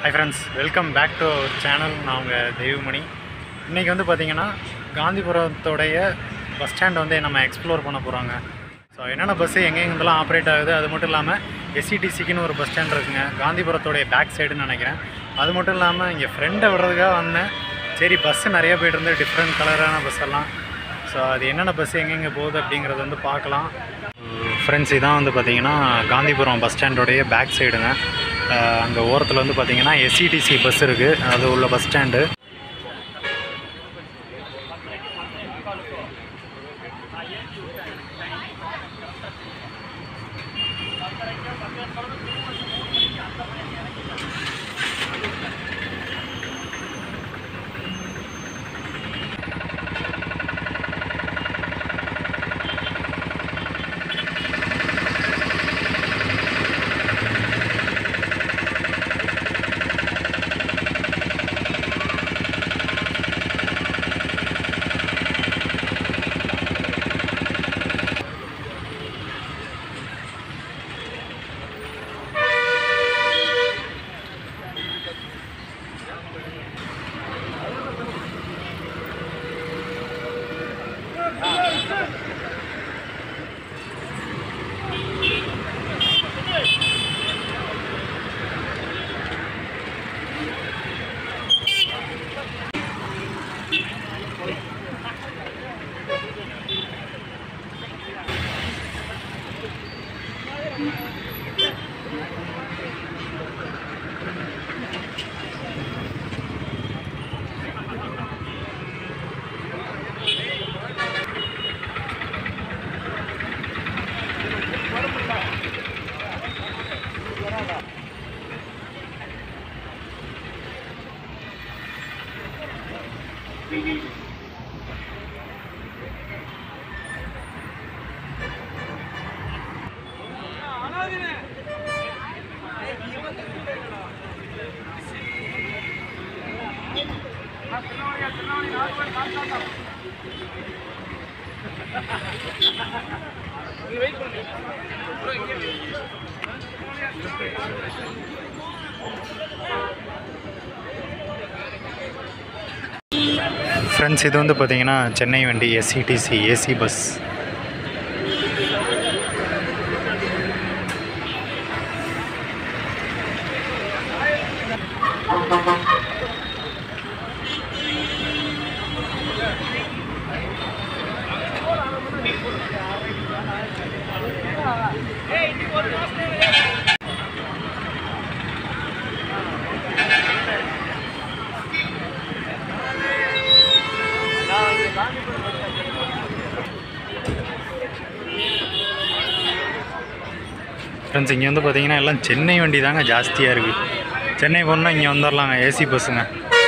High friends welcome back to our channel நான் உங்கள் தெய்வமணி இன்றைக்கி வந்து பார்த்திங்கன்னா காந்திபுரத்தோடைய பஸ் ஸ்டாண்ட் வந்து நம்ம எக்ஸ்ப்ளோர் பண்ண போகிறாங்க ஸோ என்னென்ன பஸ்ஸு எங்கெங்கெல்லாம் ஆப்ரேட் ஆகுது அது மட்டும் இல்லாமல் எஸ்சிடிசிக்குன்னு ஒரு பஸ் ஸ்டாண்ட் இருக்குங்க காந்திபுரத்தோடைய பேக் சைடுன்னு நினைக்கிறேன் அது மட்டும் இல்லாமல் இங்கே ஃப்ரெண்டை விடுறதுக்காக வந்தேன் சரி பஸ்ஸு நிறைய போயிட்டு இருந்து டிஃப்ரெண்ட் கலரான பஸ் எல்லாம் ஸோ அது என்னென்ன பஸ் எங்கெங்கே போகுது அப்படிங்கிறத வந்து பார்க்கலாம் ஃப்ரெண்ட்ஸ் இதான் வந்து பார்த்தீங்கன்னா காந்திபுரம் பஸ் ஸ்டாண்டோடைய பேக் சைடுங்க அங்கே ஓரத்தில் வந்து பார்த்தீங்கன்னா எஸ்சிடிசி பஸ் இருக்குது அது உள்ள பஸ் ஸ்டாண்டு ஃப்ரெண்ட்ஸ் இது வந்து பார்த்தீங்கன்னா சென்னை வண்டி எஸ்சிடிசி ஏசி பஸ் ஃப்ரெண்ட்ஸ் இங்கே வந்து பார்த்தீங்கன்னா எல்லாம் சென்னை வண்டி தாங்க ஜாஸ்தியாக இருக்குது சென்னை போனால் இங்கே வந்துடலாங்க ஏசி பஸ்ஸுங்க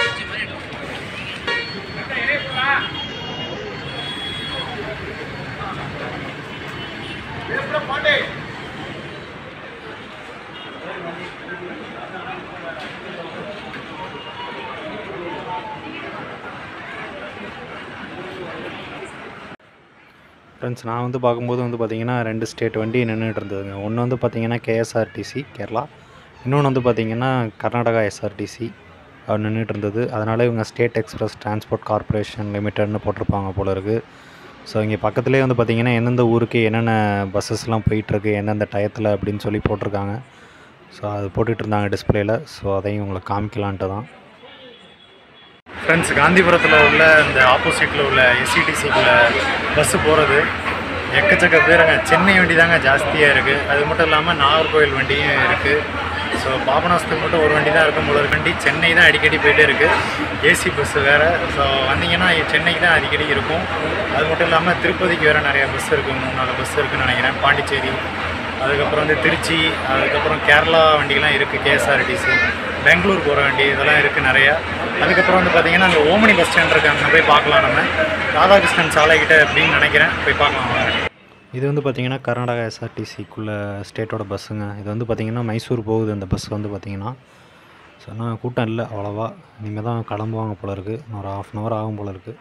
ஃப்ரெண்ட்ஸ் நான் வந்து பார்க்கும்போது வந்து பார்த்திங்கன்னா ரெண்டு ஸ்டேட் வண்டி நின்றுட்டு இருந்ததுங்க ஒன்று வந்து பார்த்திங்கன்னா கேஎஸ்ஆர்டிசி கேரளா இன்னொன்று வந்து பார்த்திங்கன்னா கர்நாடகா எஸ்ஆர்டிசி நின்றுட்டு இருந்தது அதனால் இவங்க ஸ்டேட் எக்ஸ்பிரஸ் டிரான்ஸ்போர்ட் கார்ப்பரேஷன் லிமிட்டட்னு போட்டிருப்பாங்க போல இருக்குது ஸோ இங்கே பக்கத்துலேயே வந்து பார்த்திங்கன்னா எந்தெந்த ஊருக்கு என்னென்ன பஸ்ஸஸ்லாம் போயிட்டுருக்கு எந்தெந்த டயத்தில் அப்படின்னு சொல்லி போட்டிருக்காங்க ஸோ அது போட்டுட்டு இருந்தாங்க டிஸ்பிளேயில் ஸோ அதையும் உங்களுக்கு காமிக்கலான்ட்டு தான் ஃப்ரெண்ட்ஸ் காந்திபுரத்தில் உள்ள இந்த ஆப்போசிட்டில் உள்ள எஸ்சிடிசிக்குள்ள பஸ்ஸு போகிறது எக்கச்சக்க பேருங்க சென்னை வண்டி தாங்க ஜாஸ்தியாக இருக்குது அது மட்டும் இல்லாமல் நாகர்கோவில் வண்டியும் இருக்குது ஸோ பாபநாசத்துக்கு மட்டும் ஒரு வண்டி தான் இருக்கும் போல ஒரு வண்டி சென்னை தான் அடிக்கடி போயிட்டே இருக்குது ஏசி பஸ்ஸு வேறு ஸோ வந்தீங்கன்னா சென்னைக்கு தான் அடிக்கடி இருக்கும் அது மட்டும் இல்லாமல் திருப்பதிக்கு வேறு நிறைய பஸ் இருக்குது மூணு நாலு பஸ் இருக்குதுன்னு நினைக்கிறேன் பாண்டிச்சேரி அதுக்கப்புறம் வந்து திருச்சி அதுக்கப்புறம் கேரளா வண்டிலாம் இருக்குது கேஎஸ்ஆர்டிசி பெங்களூர் போகிற வண்டி இதெல்லாம் இருக்குது நிறையா அதுக்கப்புறம் வந்து பார்த்திங்கன்னா அங்கே ஓமனி பஸ் ஸ்டாண்ட் இருக்குது அங்கே போய் பார்க்கலாம் நம்ம ராதாகிருஷ்ணன் சாலைக்கிட்ட அப்படின்னு நினைக்கிறேன் போய் பார்க்கலாம் வாங்க. இது வந்து பார்த்திங்கன்னா கர்நாடகா எஸ்ஆர்டிசிக்குள்ளே ஸ்டேட்டோட பஸ்ஸுங்க இது வந்து பார்த்திங்கன்னா மைசூர் போகுது அந்த பஸ் வந்து பார்த்திங்கன்னா ஸோ ஆனால் கூட்டம் இல்லை அவ்வளோவா இனிமேல் தான் கிளம்புவாங்க போல இருக்குது இன்னும் ஒரு ஆஃப் அன் ஹவர் ஆகும் போல இருக்குது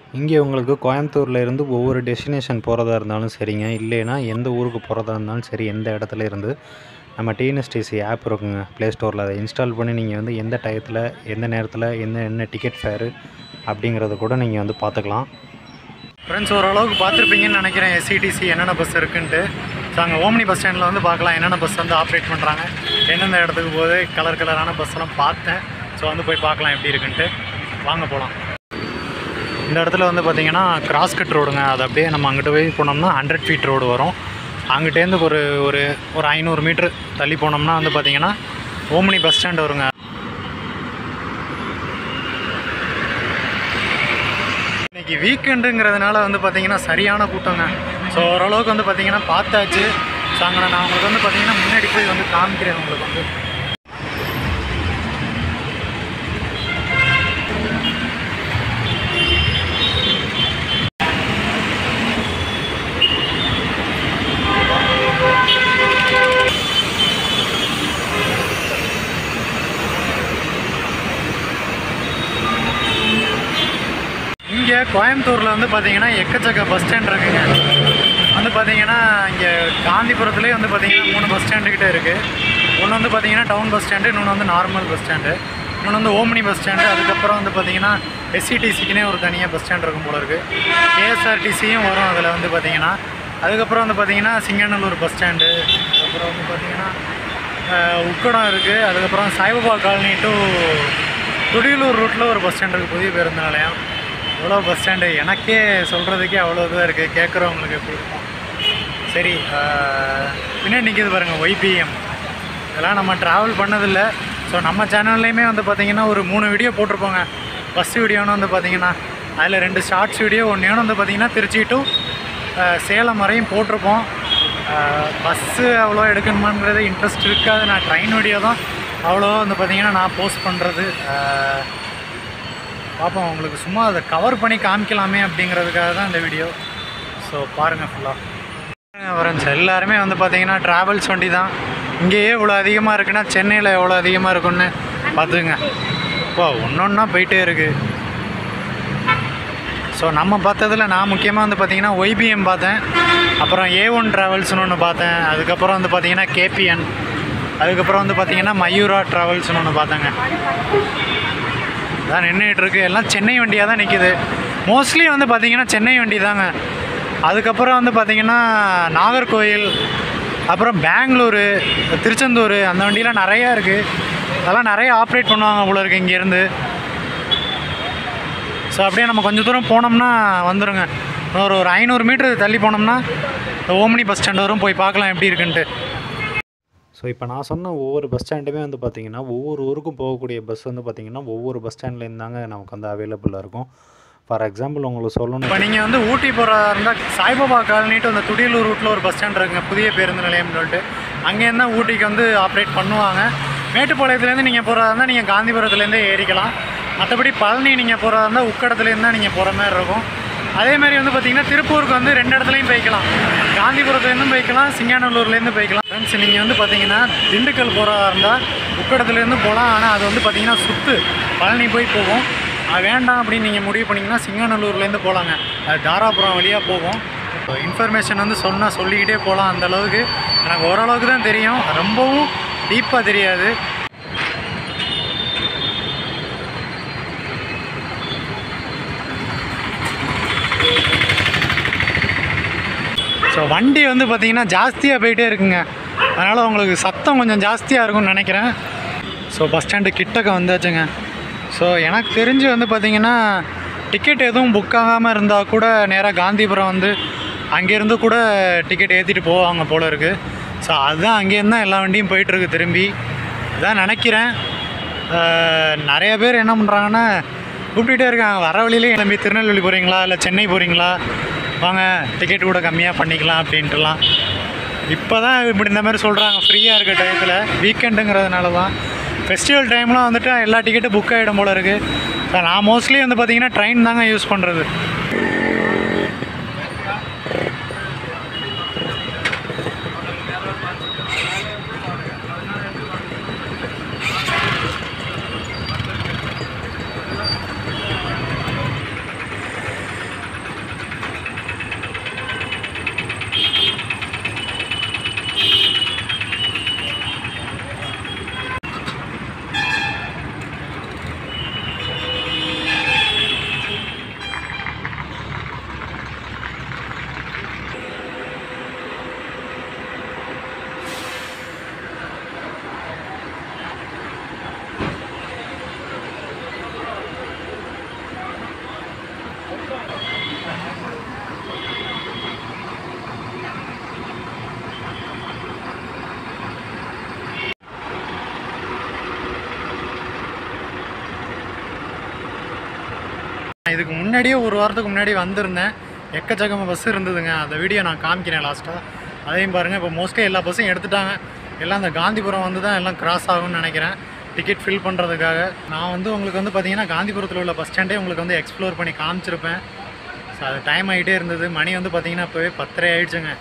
இங்கே உங்களுக்கு கோயம்புத்தூரில் இருந்து ஒவ்வொரு டெஸ்டினேஷன் போகிறதா இருந்தாலும் சரிங்க இல்லைன்னா எந்த ஊருக்கு போகிறதா இருந்தாலும் சரி எந்த இடத்துல இருந்து நம்ம டிஎன்எஸ்டிசி ஆப் இருக்குங்க ப்ளே ஸ்டோரில் அதை இன்ஸ்டால் பண்ணி நீங்கள் வந்து எந்த டயத்தில் எந்த நேரத்தில் எந்த என்ன டிக்கெட் ஃபேரு அப்படிங்கிறத கூட நீங்கள் வந்து பார்த்துக்கலாம் ஃப்ரெண்ட்ஸ் ஓரளவுக்கு பார்த்துருப்பீங்கன்னு நினைக்கிறேன் எஸ்சிடிசி என்னென்ன பஸ் இருக்குன்ட்டு ஸோ அங்கே ஓம்னி பஸ் ஸ்டாண்டில் வந்து பார்க்கலாம் என்னென்ன பஸ் வந்து ஆப்ரேட் பண்ணுறாங்க எந்தெந்த இடத்துக்கு போகுது கலர் கலரான பஸ் எல்லாம் பார்த்தேன் ஸோ வந்து போய் பார்க்கலாம் எப்படி இருக்குன்ட்டு வாங்க போகலாம் இந்த இடத்துல வந்து பார்த்தீங்கன்னா கிராஸ் கட் ரோடுங்க அது அப்படியே நம்ம அங்கிட்ட போய் போனோம்னா ஹண்ட்ரட் ஃபீட் ரோடு வரும் அங்கிட்டேருந்து ஒரு ஒரு ஒரு ஐநூறு மீட்ரு தள்ளி போனோம்னா வந்து பார்த்தீங்கன்னா ஓம்னி பஸ் ஸ்டாண்ட் வருங்க இன்னைக்கு வீக்கெண்டுங்கிறதுனால வந்து பார்த்தீங்கன்னா சரியான கூட்டங்க ஸோ ஓரளவுக்கு வந்து பார்த்தீங்கன்னா பார்த்தாச்சு ஸோ அங்கே நான் உங்களுக்கு வந்து பார்த்தீங்கன்னா முன்னாடி போய் வந்து காமிக்கிறேன் உங்களுக்கு வந்து இங்கே கோயம்புத்தூரில் வந்து பார்த்தீங்கன்னா எக்கச்சக்க பஸ் ஸ்டாண்ட் இருக்குங்க வந்து பார்த்தீங்கன்னா இங்கே காந்திபுரத்துலேயே வந்து பார்த்தீங்கன்னா மூணு பஸ் ஸ்டாண்டு கிட்ட இருக்குது ஒன்று வந்து பார்த்தீங்கன்னா டவுன் பஸ் ஸ்டாண்டு இன்னொன்று வந்து நார்மல் பஸ் ஸ்டாண்டு இன்னொன்று வந்து ஓம்னி பஸ் ஸ்டாண்டு அதுக்கப்புறம் வந்து பார்த்தீங்கன்னா எஸ்சிடிசிக்குனே ஒரு தனியாக பஸ் ஸ்டாண்ட் இருக்கும் போல இருக்குது கேஎஸ்ஆர்டிசியும் வரும் அதில் வந்து பார்த்தீங்கன்னா அதுக்கப்புறம் வந்து பார்த்தீங்கன்னா சிங்கநல்லூர் பஸ் ஸ்டாண்டு அதுக்கப்புறம் வந்து பார்த்தீங்கன்னா அஹ், உக்கடம் இருக்குது அதுக்கப்புறம் சாய்பாபா காலனி டு துடியலூர் ரூட்டில் ஒரு பஸ் ஸ்டாண்ட் இருக்குது புதிய பேருந்து நிலையம் இவ்வளோ பஸ் ஸ்டாண்டு எனக்கே சொல்கிறதுக்கே அவ்வளோ இதுவாக இருக்குது கேட்குறவங்களுக்கு எப்படி இருக்கும் சரி ஆஹ், பின்னாடி நிற்கிது பாருங்கள் ஒய்பிஎம் இதெல்லாம் நம்ம ட்ராவல் பண்ணதில்லை ஸோ நம்ம சேனல்லையுமே வந்து பார்த்திங்கன்னா ஒரு மூணு வீடியோ போட்டிருப்போங்க ஃபஸ்ட் வீடியோன்னு வந்து பார்த்திங்கன்னா அதில் ரெண்டு ஷார்ட்ஸ் வீடியோ ஒன்று வந்து பார்த்திங்கன்னா திருச்சி டு ஆஹ், சேலம் வரையும் போட்டிருப்போம் பஸ்ஸு அவ்வளோ எடுக்கணுமாங்கிறது இன்ட்ரெஸ்ட் இருக்காது நான் ட்ரெயின் வீடியோ தான் அவ்வளோ வந்து பார்த்திங்கன்னா நான் போஸ்ட் பண்ணுறது பார்ப்போம் உங்களுக்கு சும்மா அதை கவர் பண்ணி காமிக்கலாமே அப்படிங்கிறதுக்காக தான் இந்த வீடியோ ஸோ பாருங்கள் ஃபுல்லாக ஃப்ரெண்ட்ஸ் எல்லாருமே வந்து பார்த்தீங்கன்னா ட்ராவல்ஸ் வண்டி தான் இங்கேயே இவ்வளோ அதிகமாக இருக்குன்னா சென்னையில் எவ்வளோ அதிகமாக இருக்குன்னு பார்த்துங்க இப்போ ஒன்று ஒன்றா போயிட்டே இருக்குது ஸோ நம்ம பார்த்ததில் நான் முக்கியமாக வந்து பார்த்தீங்கன்னா ஒய்பிஎம் பார்த்தேன் அப்புறம் ஏ ஒன் ட்ராவல்ஸ்னு ஒன்று பார்த்தேன் அதுக்கப்புறம் வந்து பார்த்தீங்கன்னா கேபிஎன் அதுக்கப்புறம் வந்து பார்த்தீங்கன்னா மயூரா ட்ராவல்ஸ்னு ஒன்று பார்த்தேங்க அதான் நின்றுட்டு இருக்கு எல்லாம் சென்னை வண்டியாக தான் நிற்கிது மோஸ்ட்லி வந்து பார்த்தீங்கன்னா சென்னை வண்டி தாங்க அதுக்கப்புறம் வந்து பார்த்தீங்கன்னா நாகர்கோயில் அப்புறம் பெங்களூரு திருச்செந்தூர் அந்த வண்டிலாம் நிறையா இருக்குது அதெல்லாம் நிறைய ஆப்ரேட் பண்ணுவாங்க போல இருக்கு இங்கேருந்து ஸோ அப்படியே நம்ம கொஞ்சம் தூரம் போனோம்னா வந்துருங்க ஒரு ஒரு ஐநூறு மீட்டர் தள்ளி போனோம்னா இந்த ஓம்னி பஸ் ஸ்டாண்ட் வரும் போய் பார்க்கலாம் எப்படி இருக்குன்ட்டு ஸோ இப்போ நான் சொன்ன ஒவ்வொரு பஸ் ஸ்டாண்டுமே வந்து பார்த்திங்கன்னா ஒவ்வொரு ஊருக்கும் போகக்கூடிய பஸ் வந்து பார்த்திங்கன்னா ஒவ்வொரு பஸ் ஸ்டாண்ட்லேருந்து தாங்க நமக்கு வந்து அவைலபிளாக இருக்கும் ஃபார் எக்ஸாம்பிள் உங்களுக்கு சொல்லணும் இப்போ நீங்கள் வந்து ஊட்டி போகிறதா இருந்தால் சாய்பாபா காலனிட்டு அந்த துடியலூர் ரூட்டில் ஒரு பஸ் ஸ்டாண்ட் இருக்குங்க புதிய பேருந்து நிலையம்னு சொல்லிட்டு அங்கேருந்து தான் ஊட்டிக்கு வந்து ஆப்ரேட் பண்ணுவாங்க மேட்டுப்பாளையத்துலேருந்து நீங்கள் போகிறதா இருந்தால் நீங்கள் காந்திபுரத்துலேருந்தே ஏறிக்கலாம் மற்றபடி பழனி நீங்கள் போகிறதா இருந்தால் உக்கடத்துலேருந்து தான் நீங்கள் போகிற மாதிரி இருக்கும் அதே மாதிரி வந்து பார்த்தீங்கன்னா திருப்பூருக்கு வந்து ரெண்டு இடத்துலையும் போய்க்கலாம் காந்திபுரத்துலேருந்தும் போய்க்கலாம் சிங்காநல்லூர்லேருந்து போய்க்கலாம் ஃப்ரெண்ட்ஸ் நீங்கள் வந்து பார்த்தீங்கன்னா திண்டுக்கல் போகிறதா இருந்தால் உக்கடத்துலேருந்து போகலாம் ஆனால் அது வந்து பார்த்தீங்கன்னா சுற்று பழனி போய் போகும் அது வேண்டாம் அப்படின்னு நீங்கள் முடிவு பண்ணிங்கன்னா சிங்காநல்லூர்லேருந்து போகலாங்க அது தாராபுரம் வழியாக போகும் இப்போ இன்ஃபர்மேஷன் வந்து சொன்னால் சொல்லிக்கிட்டே போகலாம் அந்த அளவுக்கு எனக்கு ஓரளவுக்கு தான் தெரியும் ரொம்பவும் டீப்பாக தெரியாது ஸோ வண்டி வந்து பார்த்திங்கன்னா ஜாஸ்தியாக போயிட்டே இருக்குங்க அதனால் உங்களுக்கு சத்தம் கொஞ்சம் ஜாஸ்தியாக இருக்கும்னு நினைக்கிறேன் ஸோ பஸ் ஸ்டாண்டு கிட்டக்க வந்தாச்சுங்க ஸோ எனக்கு தெரிஞ்சு வந்து பார்த்திங்கன்னா டிக்கெட் எதுவும் புக் ஆகாமல் இருந்தால் கூட நேராக காந்திபுரம் வந்து அங்கேருந்து கூட டிக்கெட் ஏற்றிட்டு போவாங்க போல இருக்குது ஸோ அதுதான் அங்கேருந்து தான் எல்லா வண்டியும் போயிட்டுருக்கு திரும்பி இதான் நினைக்கிறேன் அஹ், நிறைய பேர் என்ன பண்ணுறாங்கன்னா கூப்பிட்டுட்டே இருக்காங்க வர வழியிலே கிளம்பி திருநெல்வேலி போகிறீங்களா இல்லை சென்னை போகிறீங்களா வாங்க டிக்கெட் கூட கம்மியாக பண்ணிக்கலாம் அப்படின்ட்டுலாம் இப்போ தான் இப்படி இந்த மாதிரி சொல்கிறாங்க ஃப்ரீயாக இருக்க டயத்தில் வீக்கெண்டுங்கிறதுனால தான் ஃபெஸ்டிவல் டைம்லாம் வந்துட்டு எல்லா டிக்கெட்டும் புக் ஆகிடும் போல இருக்குது நான் மோஸ்ட்லி வந்து பார்த்தீங்கன்னா ட்ரெயின் தாங்க யூஸ் பண்ணுறது இதுக்கு முன்னாடியே ஒரு வாரத்துக்கு முன்னாடி வந்திருந்தேன் எக்கச்சக்கமாக பஸ் இருந்ததுங்க அந்த வீடியோ நான் காமிக்கிறேன் லாஸ்ட்டாக அதையும் பாருங்கள் இப்போ மோஸ்ட்லி எல்லா பஸ்ஸும் எடுத்துட்டாங்க எல்லாம் அந்த காந்திபுரம் வந்து தான் எல்லாம் கிராஸ் ஆகும்னு நினைக்கிறேன் டிக்கெட் ஃபில் பண்ணுறதுக்காக நான் வந்து உங்களுக்கு வந்து பார்த்தீங்கன்னா காந்திபுரத்தில் உள்ள பஸ் ஸ்டாண்டே உங்களுக்கு வந்து எக்ஸ்ப்ளோர் பண்ணி காமிச்சிருப்பேன் ஸோ அது டைம் ஆகிட்டே இருந்தது மணி வந்து பார்த்தீங்கன்னா இப்போவே பத்தரை ஆயிடுச்சுங்க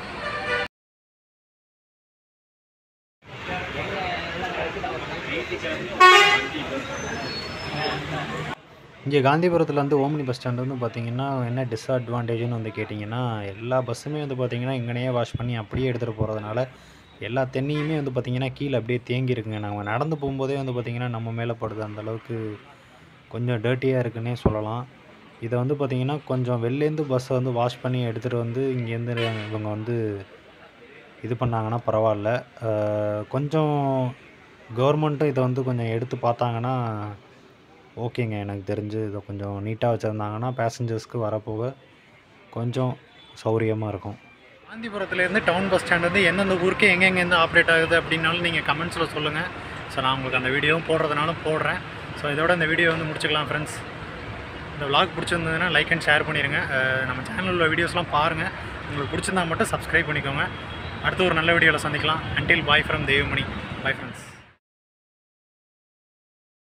இங்கே காந்திபுரத்தில் வந்து ஓம்னி பஸ் ஸ்டாண்ட் வந்து பார்த்திங்கன்னா என்ன டிஸ்அட்வான்டேஜ்னு வந்து கேட்டிங்கன்னா எல்லா பஸ்ஸுமே வந்து பார்த்திங்கன்னா இங்கனையே வாஷ் பண்ணி அப்படியே எடுத்துகிட்டு போகிறதுனால எல்லா தண்ணியுமே வந்து பார்த்திங்கன்னா கீழே அப்படியே தேங்கி இருக்குங்க நம்ம நடந்து போகும்போதே வந்து பார்த்திங்கன்னா நம்ம மேலே படுது அந்த அளவுக்கு கொஞ்சம் டர்ட்டியாக இருக்குன்னே சொல்லலாம் இதை வந்து பார்த்திங்கன்னா கொஞ்சம் வெளிலேருந்து பஸ்ஸை வந்து வாஷ் பண்ணி எடுத்துகிட்டு வந்து இங்கேருந்து இவங்க வந்து இது பண்ணாங்கன்னா பரவாயில்ல அஹ் கொஞ்சம் கவர்மெண்ட்டும் இதை வந்து கொஞ்சம் எடுத்து பார்த்தாங்கன்னா ஓகேங்க எனக்கு தெரிஞ்சு இதை கொஞ்சம் நீட்டாக வச்சுருந்தாங்கன்னா பேசஞ்சர்ஸ்க்கு வரப்போக கொஞ்சம் சௌரியமாக இருக்கும் காந்திபுரத்துலேருந்து டவுன் பஸ் ஸ்டாண்ட் வந்து எந்தெந்த ஊருக்கு எங்கெங்கேருந்து ஆப்ரேட் ஆகுது அப்படின்னாலும் நீங்கள் கமெண்ட்ஸில் சொல்லுங்கள் ஸோ நான் உங்களுக்கு அந்த வீடியோவும் போடுறதுனாலும் போடுறேன் ஸோ இதோட இந்த வீடியோ வந்து முடிச்சுக்கலாம் ஃப்ரெண்ட்ஸ் இந்த vlog பிடிச்சிருந்ததுன்னா லைக் அண்ட் ஷேர் பண்ணிடுங்க அஹ் நம்ம சேனலில் உள்ள வீடியோஸ்லாம் பாருங்கள் உங்களுக்கு பிடிச்சிருந்தா மட்டும் சப்ஸ்கிரைப் பண்ணிக்கோங்க அடுத்து ஒரு நல்ல வீடியோவில் சந்திக்கலாம் until bye from Devamani bye friends